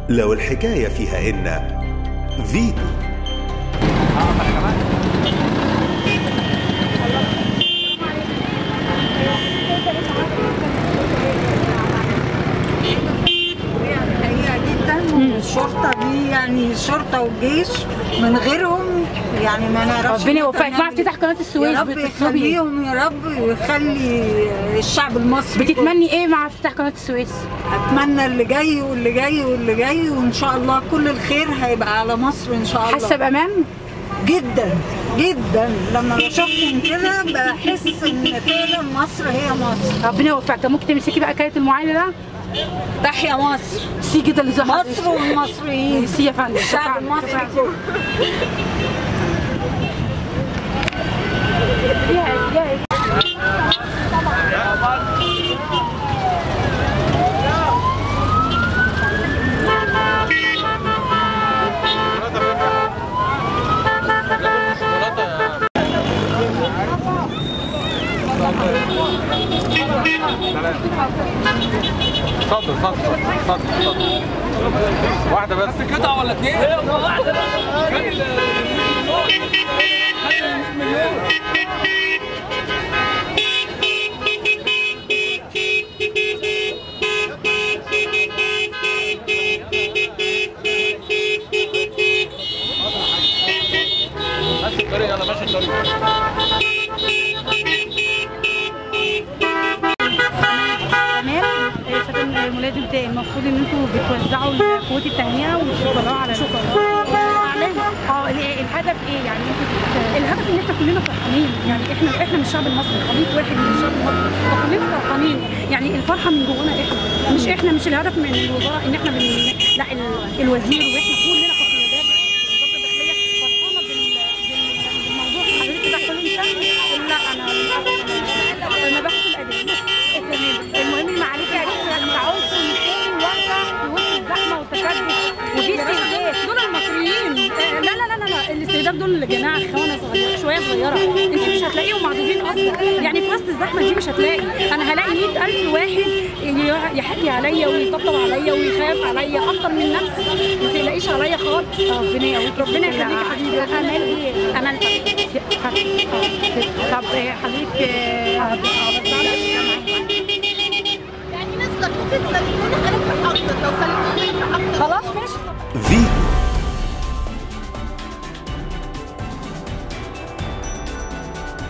لو الحكاية فيها إن فيتو حقيقة جدا والشرطة دي يعني الشرطة والجيش من غيرهم يعني ما نعرفش ربنا يوفقك نعمل مع افتتاح قناه السويس يا رب بتطلبي يخليهم يا رب ويخلي الشعب المصري كله. بتتمني ايه مع افتتاح قناه السويس؟ اتمنى اللي جاي واللي جاي واللي جاي وان شاء الله كل الخير هيبقى على مصر ان شاء الله حاسه بامان؟ جدا جدا لما بشوفهم كده بحس ان فعلا مصر هي مصر ربنا يوفقك طب ممكن تمسكي بقى كايه المعاينه ده؟ تحيا مصر سي جدا اللي مصر والمصريين سي يا فندم الشعب شكراً. المصري كله اتفضل اتفضل اتفضل اتفضل واحدة بس قطعة ولا اتنين؟ واحدة ماشي الطريق يلا ماشي الطريق تمام آه، سكن المولاد بتاعي المفروض ان انتوا بتوزعوا قوات التهنئه والشوكولاته على اه ال- الهدف ايه يعني انتوا الهدف ان احنا كلنا فرحانين يعني احنا احنا من الشعب المصري خليط واحد من الشعب المصري فكلنا فرحانين يعني الفرحه من جوانا احنا مش احنا مش الهدف من الوزاره ان احنا بن... لا ال... الوزير واحنا كلنا كقيادات وزاره الداخليه فرحانه بال... بال... بالموضوع حضرتك دخلوني تاني لا انا انا بحث الاداب المهم معلش يا ريت تعوزوا يكون واقع في وسط الزحمه والتكدس وفي استهداف دول المصريين آه، لا لا لا لا لا الاستهداف دول جماعه خونه صغيره شويه صغيره انت مش هتلاقيهم معدودين اصلا يعني في وسط الزحمه دي مش هتلاقي انا هلاقي 100000 واحد ي- يحكي عليا ويطبطب عليا ويخاف عليا اكتر من نفسي ما تقلقيش عليا خالص ربنا يقويك ربنا يخليك يا حبيبي امال ايه امل طب آه، حضرتك آه، يعني ناس لك وتسلموني انا في حقك لو سلموني في حقك خلاص ماشي فيتو